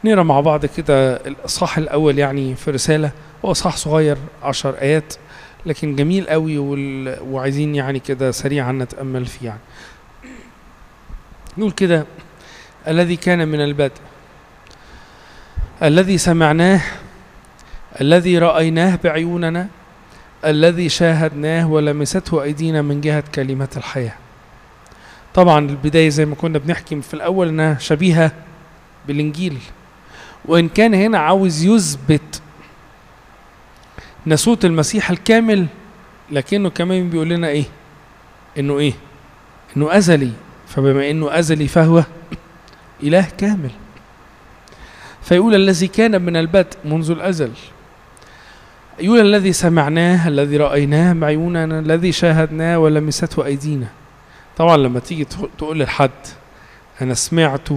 نقرا مع بعض كده الاصحاح الاول يعني في رساله هو اصحاح صغير عشر ايات لكن جميل قوي وال... وعايزين يعني كده سريعا نتامل فيه يعني نقول كده الذي كان من البدء الذي سمعناه الذي رايناه بعيوننا الذي شاهدناه ولمسته ايدينا من جهه كلمه الحياه طبعا البدايه زي ما كنا بنحكي في الاول انها شبيهه بالانجيل وان كان هنا عاوز يثبت ناسوت المسيح الكامل لكنه كمان بيقول لنا ايه انه ايه انه ازلي فبما انه ازلي فهو اله كامل فيقول الذي كان من البدء منذ الازل يقول الذي سمعناه الذي رايناه بعيوننا الذي شاهدناه ولمسته ايدينا طبعا لما تيجي تقول لحد انا سمعته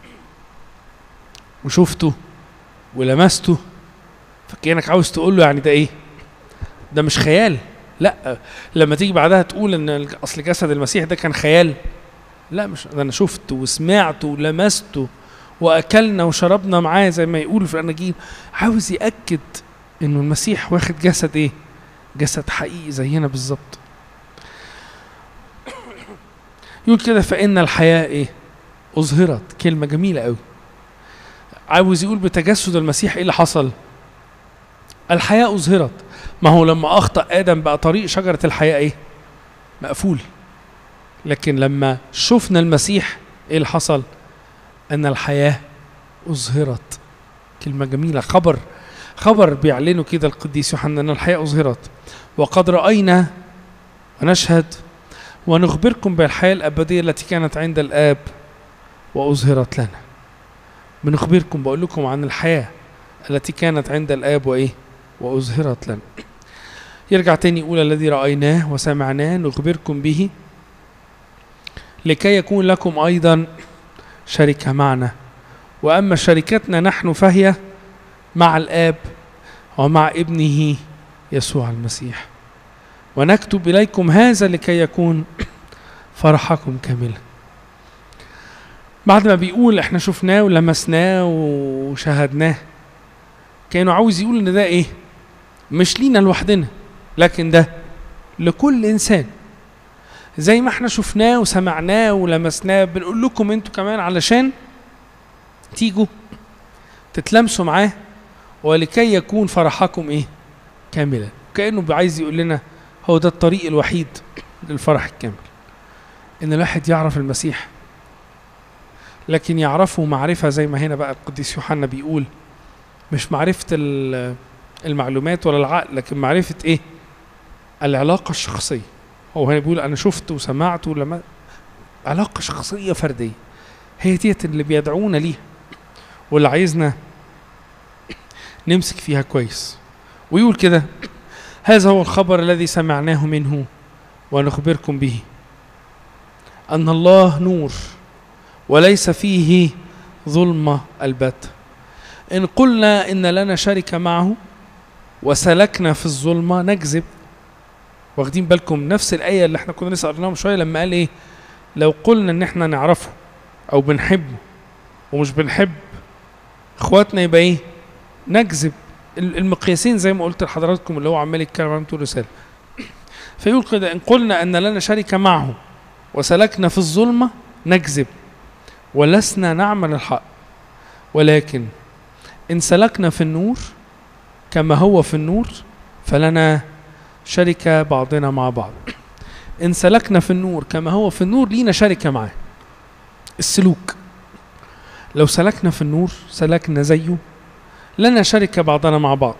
وشفته ولمسته فكانك عاوز تقول له يعني ده ايه ده مش خيال لا لما تيجي بعدها تقول ان اصل جسد المسيح ده كان خيال لا مش ده انا شفته وسمعته ولمسته واكلنا وشربنا معاه زي ما يقول في الاناجيل عاوز ياكد انه المسيح واخد جسد ايه جسد حقيقي زينا بالظبط يقول كده فان الحياه ايه اظهرت كلمه جميله قوي عاوز يقول بتجسد المسيح ايه اللي حصل الحياه اظهرت ما هو لما اخطا ادم بقى طريق شجره الحياه ايه مقفول لكن لما شفنا المسيح ايه اللي حصل ان الحياه اظهرت كلمه جميله خبر خبر بيعلنه كده القديس يوحنا ان الحياه اظهرت وقد راينا ونشهد ونخبركم بالحياه الابديه التي كانت عند الاب واظهرت لنا بنخبركم بقول لكم عن الحياه التي كانت عند الاب وايه واظهرت لنا يرجع تاني يقول الذي رايناه وسمعناه نخبركم به لكي يكون لكم ايضا شركه معنا واما شركتنا نحن فهي مع الاب ومع ابنه يسوع المسيح ونكتب اليكم هذا لكي يكون فرحكم كاملا بعد ما بيقول احنا شفناه ولمسناه وشاهدناه كانوا عاوز يقول ان ده ايه مش لينا لوحدنا لكن ده لكل انسان زي ما احنا شفناه وسمعناه ولمسناه بنقول لكم انتوا كمان علشان تيجوا تتلمسوا معاه ولكي يكون فرحكم ايه كاملا كانه عايز يقول لنا هو ده الطريق الوحيد للفرح الكامل ان الواحد يعرف المسيح لكن يعرفه معرفه زي ما هنا بقى القديس يوحنا بيقول مش معرفه المعلومات ولا العقل لكن معرفه ايه العلاقه الشخصيه هو هنا بيقول انا شفت وسمعت ولما علاقه شخصيه فرديه هي ديت اللي بيدعونا ليها واللي عايزنا نمسك فيها كويس ويقول كده هذا هو الخبر الذي سمعناه منه ونخبركم به ان الله نور وليس فيه ظلمه البت ان قلنا ان لنا شركه معه وسلكنا في الظلمه نكذب واخدين بالكم نفس الايه اللي احنا كنا لسه قريناها من شويه لما قال ايه لو قلنا ان احنا نعرفه او بنحبه ومش بنحب اخواتنا يبقى ايه نكذب المقياسين زي ما قلت لحضراتكم اللي هو عمال يتكلم عنهم طول الرساله فيقول كده ان قلنا ان لنا شركه معه وسلكنا في الظلمه نكذب ولسنا نعمل الحق ولكن ان سلكنا في النور كما هو في النور فلنا شركه بعضنا مع بعض ان سلكنا في النور كما هو في النور لينا شركه معاه السلوك لو سلكنا في النور سلكنا زيه لنا شركة بعضنا مع بعض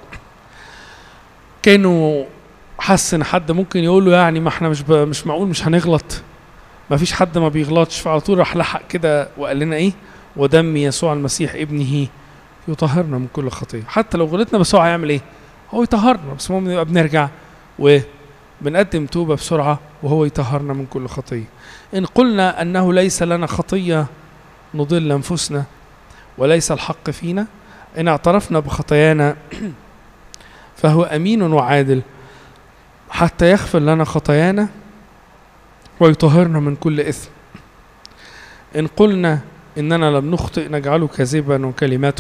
كانوا حس ان حد ممكن يقول له يعني ما احنا مش ب... مش معقول مش هنغلط ما فيش حد ما بيغلطش فعلى طول راح لحق كده وقال لنا ايه ودم يسوع المسيح ابنه يطهرنا من كل خطيه حتى لو غلطنا بس هو هيعمل ايه هو يطهرنا بس المهم نبقى بنرجع وبنقدم توبه بسرعه وهو يطهرنا من كل خطيه ان قلنا انه ليس لنا خطيه نضل انفسنا وليس الحق فينا ان اعترفنا بخطايانا فهو امين وعادل حتى يغفر لنا خطايانا ويطهرنا من كل اثم ان قلنا اننا لم نخطئ نجعله كاذبا وكلماته